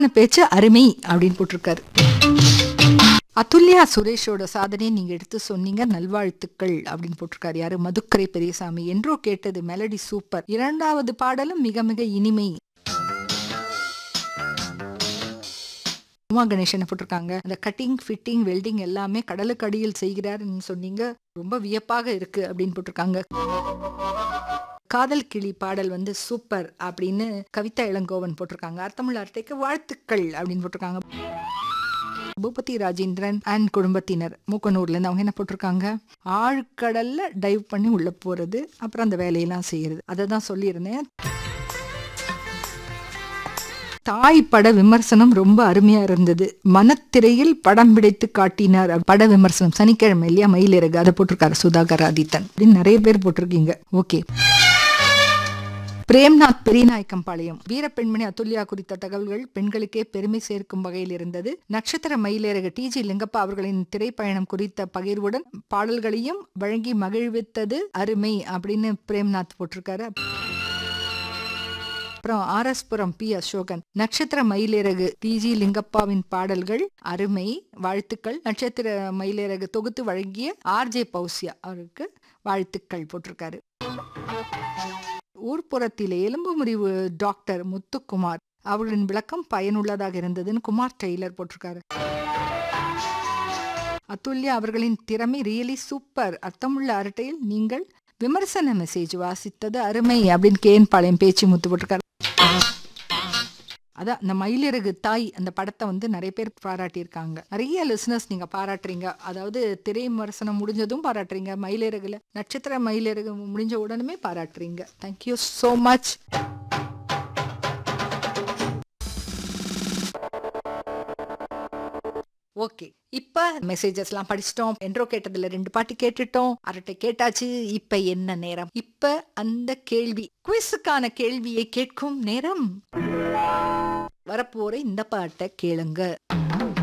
பேச்சு அருமை அப்படின்னு போட்டிருக்காரு அதுல்யா சுரேஷோட சாதனையை நீங்க எடுத்து சொன்னீங்க நல்வாழ்த்துக்கள் அப்படின்னு போட்டிருக்காரு யாரு மதுக்கரை பெரியசாமி என்றோ கேட்டது மெலடி சூப்பர் இரண்டாவது பாடலும் மிக மிக இனிமை உமா கணேசன் போட்டிருக்காங்க அந்த கட்டிங் ஃபிட்டிங் வெல்டிங் எல்லாமே கடலுக்கு அடியில் செய்கிறாருன்னு சொன்னீங்க ரொம்ப வியப்பாக இருக்கு அப்படின்னு போட்டிருக்காங்க காதல் கிளி பாடல் வந்து சூப்பர் அப்படின்னு கவிதா இளங்கோவன் போட்டிருக்காங்க அர்த்தமுள்ள அர்த்தைக்கு வாழ்த்துக்கள் அப்படின்னு போட்டிருக்காங்க பூபதி ராஜேந்திரன் அண்ட் குடும்பத்தினர் மூக்கனூர்ல இருந்து அவங்க என்ன போட்டிருக்காங்க ஆழ்கடல்ல டைவ் பண்ணி உள்ள போறது அப்புறம் அந்த வேலையெல்லாம் செய்யறது அதை தான் சொல்லியிருந்தேன் தாய் பட விமர்சனம் ரொம்ப அருமையா இருந்தது மனத்திரையில் படம் பிடித்து காட்டினார் பட விமர்சனம் சனிக்கிழமை இல்லையா மயிலிறகு அதை போட்டிருக்காரு சுதாகர் ஆதித்தன் அப்படின்னு நிறைய பேர் போட்டிருக்கீங்க ஓகே பிரேம்நாத் பெரியநாயக்கம்பாளையம் வீரப்பெண்மணி அதுல்யா குறித்த தகவல்கள் பெண்களுக்கே பெருமை சேர்க்கும் வகையில் இருந்தது நட்சத்திர மயிலேறகு டி ஜி லிங்கப்பா அவர்களின் திரைப்பயணம் குறித்த பகிர்வுடன் பாடல்களையும் வழங்கி மகிழ்வித்தது அருமை அப்படின்னு பிரேம்நாத் போட்டிருக்காரு அப்புறம் R S Puram P Asokan நட்சத்திர மயிலிறகு டி ஜி லிங்கப்பாவின் பாடல்கள் அருமை வாழ்த்துக்கள் நட்சத்திர மயிலிறகு தொகுத்து வழங்கிய ஆர் ஜே பௌசியா அவருக்கு வாழ்த்துக்கள் போட்டிருக்காரு ஊர்ப்புறத்திலே எலும்பு முறிவு டாக்டர் முத்துக்குமார் அவர்களின் விளக்கம் பயனுள்ளதாக இருந்ததுன்னு குமார் டெய்லர் போட்டிருக்காரு அதுல்யா அவர்களின் திறமை ரியலி சூப்பர் அர்த்தமுள்ள அரட்டையில் நீங்கள் விமர்சன மெசேஜ் வாசித்தது அருமை அப்படின்னு கேன் பாளையம் பேச்சு முத்து போட்டிருக்காரு அதான் இந்த மயிலிறகு தாய் அந்த படத்தை வந்து நிறைய பேர் பாராட்டியிருக்காங்க நிறைய லிசனர்ஸ் நீங்க பாராட்டுறீங்க அதாவது திரை விமர்சனம் முடிஞ்சதும் பாராட்டுறீங்க மயிலிறகுல நட்சத்திர மயிலிறகு முடிஞ்ச உடனுமே பாராட்டுறீங்க தேங்க்யூ ஸோ மச் ஓகே இப்ப மெசேஜஸ்லாம் படிச்சிட்டோம் என்றோ கேட்டதுல ரெண்டு பாட்டு கேட்டுட்டோம் அரட்டை கேட்டாச்சு இப்ப என்ன நேரம் இப்ப அந்த கேள்வி குவிஸுக்கான கேள்வியை கேட்கும் நேரம் வரப்போற இந்த பாட்டை கேளுங்க